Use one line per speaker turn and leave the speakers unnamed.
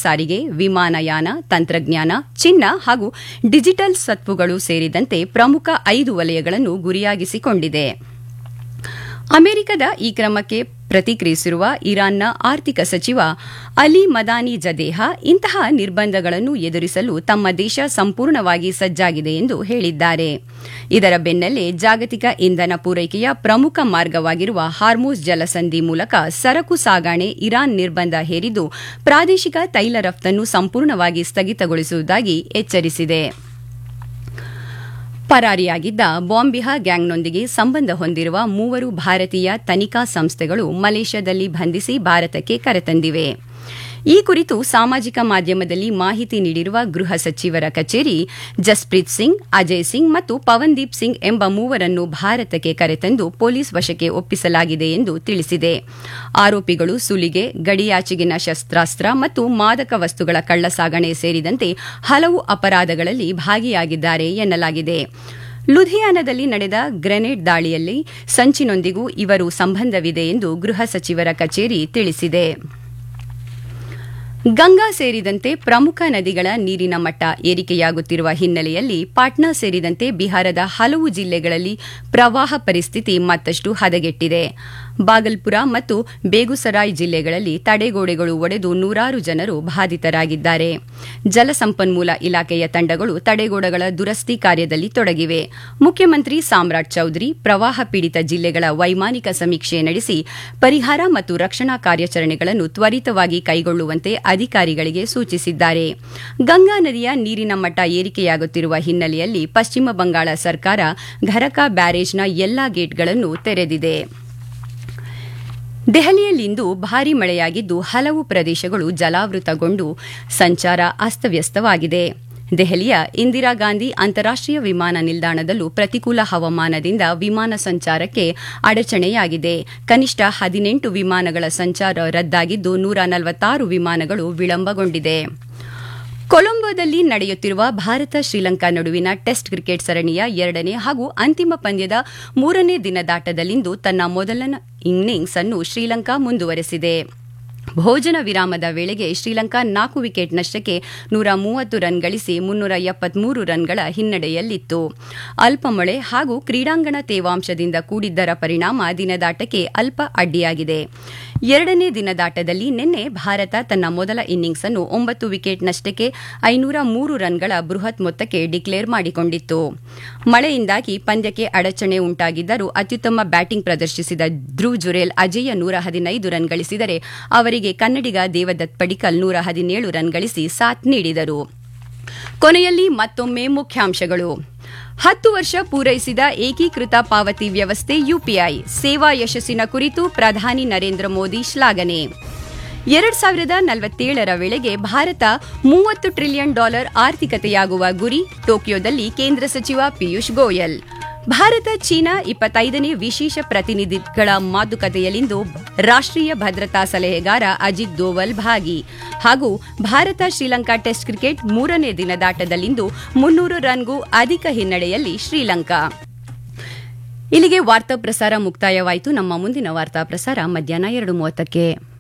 ಸಾರಿಗೆ ವಿಮಾನಯಾನ ತಂತ್ರಜ್ಞಾನ ಚಿನ್ನ ಹಾಗೂ ಡಿಜಿಟಲ್ ಸತ್ವುಗಳು ಸೇರಿದಂತೆ ಪ್ರಮುಖ ಐದು ವಲಯಗಳನ್ನು ಗುರಿಯಾಗಿಸಿಕೊಂಡಿದೆ ಅಮೆರಿಕದ ಈ ಕ್ರಮಕ್ಕೆ ಪ್ರತಿಕ್ರಿಯಿಸಿರುವ ಇರಾನ್ನ ಆರ್ಥಿಕ ಸಚಿವ ಅಲಿ ಮದಾನಿ ಜದೇಹ ಇಂತಹ ನಿರ್ಬಂಧಗಳನ್ನು ಎದುರಿಸಲು ತಮ್ಮ ದೇಶ ಸಂಪೂರ್ಣವಾಗಿ ಸಜ್ಜಾಗಿದೆ ಎಂದು ಹೇಳಿದ್ದಾರೆ ಇದರ ಬೆನ್ನಲ್ಲೇ ಜಾಗತಿಕ ಇಂಧನ ಪೂರೈಕೆಯ ಪ್ರಮುಖ ಮಾರ್ಗವಾಗಿರುವ ಹಾರ್ಮೂಸ್ ಜಲಸಂಧಿ ಮೂಲಕ ಸರಕು ಸಾಗಾಣೆ ಇರಾನ್ ನಿರ್ಬಂಧ ಹೇರಿದ್ದು ಪ್ರಾದೇಶಿಕ ತೈಲ ರಫ್ತನ್ನು ಸಂಪೂರ್ಣವಾಗಿ ಸ್ಥಗಿತಗೊಳಿಸುವುದಾಗಿ ಎಚ್ಚರಿಸಿದೆ ಪರಾರಿಯಾಗಿದ್ದ ಬಾಂಬಿಹಾ ಗ್ಯಾಂಗ್ನೊಂದಿಗೆ ಸಂಬಂಧ ಹೊಂದಿರುವ ಮೂವರು ಭಾರತೀಯ ತನಿಖಾ ಸಂಸ್ಥೆಗಳು ಮಲೇಷ್ಯಾದಲ್ಲಿ ಬಂಧಿಸಿ ಭಾರತಕ್ಕೆ ಕರೆತಂದಿವೆ ಈ ಕುರಿತು ಸಾಮಾಜಿಕ ಮಾಧ್ಯಮದಲ್ಲಿ ಮಾಹಿತಿ ನೀಡಿರುವ ಗೃಹ ಸಚಿವರ ಕಚೇರಿ ಜಸ್ಪ್ರೀತ್ ಸಿಂಗ್ ಅಜಯ್ ಸಿಂಗ್ ಮತ್ತು ಪವನ್ದೀಪ್ ಸಿಂಗ್ ಎಂಬ ಮೂವರನ್ನು ಭಾರತಕ್ಕೆ ಕರೆತಂದು ಪೊಲೀಸ್ ವಶಕ್ಕೆ ಒಪ್ಪಿಸಲಾಗಿದೆ ಎಂದು ತಿಳಿಸಿದೆ ಆರೋಪಿಗಳು ಸುಲಿಗೆ ಗಡಿಯಾಚೆಗಿನ ಶಸ್ತ್ರಾಸ್ತ್ರ ಮತ್ತು ಮಾದಕ ವಸ್ತುಗಳ ಕಳ್ಳಸಾಗಣೆ ಸೇರಿದಂತೆ ಹಲವು ಅಪರಾಧಗಳಲ್ಲಿ ಭಾಗಿಯಾಗಿದ್ದಾರೆ ಎನ್ನಲಾಗಿದೆ ಲುಧಿಯಾನದಲ್ಲಿ ನಡೆದ ಗ್ರೆನೇಡ್ ದಾಳಿಯಲ್ಲಿ ಸಂಚಿನೊಂದಿಗೂ ಇವರು ಸಂಬಂಧವಿದೆ ಎಂದು ಗೃಹ ಸಚಿವರ ಕಚೇರಿ ತಿಳಿಸಿದೆ ಗಂಗಾ ಸೇರಿದಂತೆ ಪ್ರಮುಖ ನದಿಗಳ ನೀರಿನ ಮಟ್ಟ ಏರಿಕೆಯಾಗುತ್ತಿರುವ ಹಿನ್ನೆಲೆಯಲ್ಲಿ ಪಾಟ್ನಾ ಸೇರಿದಂತೆ ಬಿಹಾರದ ಹಲವು ಜಿಲ್ಲೆಗಳಲ್ಲಿ ಪ್ರವಾಹ ಪರಿಸ್ಥಿತಿ ಮತ್ತಷ್ಟು ಹದಗೆಟ್ಟಿದೆ ಬಾಗಲ್ಪುರ ಮತ್ತು ಬೇಗುಸರಾಯ್ ಜಿಲ್ಲೆಗಳಲ್ಲಿ ತಡೆಗೋಡೆಗಳು ಒಡೆದು ನೂರಾರು ಜನರು ಬಾಧಿತರಾಗಿದ್ದಾರೆ ಜಲಸಂಪನ್ಮೂಲ ಇಲಾಖೆಯ ತಂಡಗಳು ತಡೆಗೋಡೆಗಳ ದುರಸ್ತಿ ಕಾರ್ಯದಲ್ಲಿ ತೊಡಗಿವೆ ಮುಖ್ಯಮಂತ್ರಿ ಸಾಮ್ರಾಟ್ ಚೌಧರಿ ಪ್ರವಾಹ ಪೀಡಿತ ಜಿಲ್ಲೆಗಳ ವೈಮಾನಿಕ ಸಮೀಕ್ಷೆ ನಡೆಸಿ ಪರಿಹಾರ ಮತ್ತು ರಕ್ಷಣಾ ಕಾರ್ಯಾಚರಣೆಗಳನ್ನು ತ್ವರಿತವಾಗಿ ಕೈಗೊಳ್ಳುವಂತೆ ಅಧಿಕಾರಿಗಳಿಗೆ ಸೂಚಿಸಿದ್ದಾರೆ ಗಂಗಾ ನದಿಯ ನೀರಿನ ಮಟ್ಟ ಏರಿಕೆಯಾಗುತ್ತಿರುವ ಹಿನ್ನೆಲೆಯಲ್ಲಿ ಪಶ್ಚಿಮ ಬಂಗಾಳ ಸರ್ಕಾರ ಘರಕಾ ಬ್ಯಾರೇಜ್ನ ಎಲ್ಲಾ ಗೇಟ್ಗಳನ್ನು ತೆರೆದಿದೆ ದೆಹಲಿಯಲ್ಲಿಂದು ಭಾರೀ ಮಳೆಯಾಗಿದ್ದು ಹಲವು ಪ್ರದೇಶಗಳು ಜಲಾವೃತಗೊಂಡು ಸಂಚಾರ ಅಸ್ತವ್ಯಸ್ತವಾಗಿದೆ ದೆಹಲಿಯ ಇಂದಿರಾ ಗಾಂಧಿ ಅಂತಾರಾಷ್ಟೀಯ ವಿಮಾನ ನಿಲ್ದಾಣದಲ್ಲೂ ಪ್ರತಿಕೂಲ ಹವಾಮಾನದಿಂದ ವಿಮಾನ ಸಂಚಾರಕ್ಕೆ ಅಡಚಣೆಯಾಗಿದೆ ಕನಿಷ್ಠ ಹದಿನೆಂಟು ವಿಮಾನಗಳ ಸಂಚಾರ ರದ್ದಾಗಿದ್ದು ನೂರ ನಲವತ್ತಾರು ವಿಮಾನಗಳು ವಿಳಂಬಗೊಂಡಿದೆ ಕೊಲಂಬೋದಲ್ಲಿ ನಡೆಯುತ್ತಿರುವ ಭಾರತ ಶ್ರೀಲಂಕಾ ನಡುವಿನ ಟೆಸ್ಟ್ ಕ್ರಿಕೆಟ್ ಸರಣಿಯ ಎರಡನೇ ಹಾಗೂ ಅಂತಿಮ ಪಂದ್ಯದ ಮೂರನೇ ದಿನದಾಟದಲ್ಲಿಂದು ತನ್ನ ಮೊದಲ ಇನ್ನಿಂಗ್ಸ್ ಅನ್ನು ಶ್ರೀಲಂಕಾ ಮುಂದುವರೆಸಿದೆ ಭೋಜನ ವಿರಾಮದ ವೇಳೆಗೆ ಶ್ರೀಲಂಕಾ ನಾಲ್ಕು ವಿಕೆಟ್ ನಷ್ಟಕ್ಕೆ ನೂರ ಮೂವತ್ತು ರನ್ ಗಳಿಸಿ ಮುನ್ನೂರ ಎಪ್ಪತ್ಮೂರು ರನ್ಗಳ ಹಿನ್ನಡೆಯಲ್ಲಿತ್ತು ಅಲ್ಪ ಮಳೆ ಹಾಗೂ ಕ್ರೀಡಾಂಗಣ ತೇವಾಂಶದಿಂದ ಕೂಡಿದ್ದರ ಪರಿಣಾಮ ದಿನದಾಟಕ್ಕೆ ಅಲ್ಪ ಅಡ್ಡಿಯಾಗಿದೆ ಎರಡನೇ ದಿನದಾಟದಲ್ಲಿ ನಿನ್ನೆ ಭಾರತ ತನ್ನ ಮೊದಲ ಇನ್ನಿಂಗ್ಸ್ ಅನ್ನು ಒಂಬತ್ತು ವಿಕೆಟ್ ನಷ್ಟಕ್ಕೆ ಐನೂರ ಮೂರು ರನ್ಗಳ ಬೃಹತ್ ಮೊತ್ತಕ್ಕೆ ಡಿಕ್ಲೇರ್ ಮಾಡಿಕೊಂಡಿತ್ತು ಮಳೆಯಿಂದಾಗಿ ಪಂದ್ಯಕ್ಕೆ ಅಡಚಣೆ ಉಂಟಾಗಿದ್ದರೂ ಅತ್ಯುತ್ತಮ ಬ್ಯಾಟಿಂಗ್ ಪ್ರದರ್ಶಿಸಿದ ಧ್ರುವ್ ಜುರೇಲ್ ಅಜೇಯ ನೂರ ಹದಿನೈದು ರನ್ ಗಳಿಸಿದರೆ ಅವರಿಗೆ ಕನ್ನಡಿಗ ದೇವದತ್ ಪಡಿಕಲ್ ನೂರ ಹದಿನೇಳು ರನ್ ಗಳಿಸಿ ಸಾಥ್ ನೀಡಿದರು ಕೊನೆಯಲ್ಲಿ ಮತ್ತೊಮ್ಮೆ ಮುಖ್ಯಾಂಶಗಳು ಹತ್ತು ವರ್ಷ ಪೂರೈಸಿದ ಏಕೀಕೃತ ಪಾವತಿ ವ್ಯವಸ್ಥೆ ಯುಪಿಐ ಸೇವಾ ಯಶಸ್ಸಿನ ಕುರಿತು ಪ್ರಧಾನಿ ನರೇಂದ್ರ ಮೋದಿ ಶ್ಲಾಘನೆ ಎರಡ್ ಸಾವಿರದ ನಲವತ್ತೇಳರ ವೇಳೆಗೆ ಭಾರತ ಮೂವತ್ತು ಟ್ರಿಲಿಯನ್ ಡಾಲರ್ ಆರ್ಥಿಕತೆಯಾಗುವ ಗುರಿ ಟೋಕಿಯೋದಲ್ಲಿ ಕೇಂದ್ರ ಸಚಿವ ಪಿಯೂಷ್ ಗೋಯಲ್ ಭಾರತ ಚೀನಾ ಇಪ್ಪತ್ತೈದನೇ ವಿಶೇಷ ಪ್ರತಿನಿಧಿಗಳ ಮಾತುಕತೆಯಲ್ಲಿಂದು ರಾಷ್ಟ್ರೀಯ ಭದ್ರತಾ ಸಲಹೆಗಾರ ಅಜಿತ್ ದೋವಲ್ ಭಾಗಿ ಹಾಗೂ ಭಾರತ ಶ್ರೀಲಂಕಾ ಟೆಸ್ಟ್ ಕ್ರಿಕೆಟ್ ಮೂರನೇ ದಿನದಾಟದಲ್ಲಿಂದು ಮುನ್ನೂರು ರನ್ಗೂ ಅಧಿಕ ಹಿನ್ನಡೆಯಲ್ಲಿ ಶ್ರೀಲಂಕಾ ಇಲ್ಲಿಗೆ ವಾರ್ತಾ ಪ್ರಸಾರ ಮುಕ್ತಾಯವಾಯಿತು ನಮ್ಮ ಮುಂದಿನ ವಾರ್ತಾ ಪ್ರಸಾರ ಮಧ್ಯಾಹ್ನ ಎರಡು ಮೂವತ್ತಕ್ಕೆ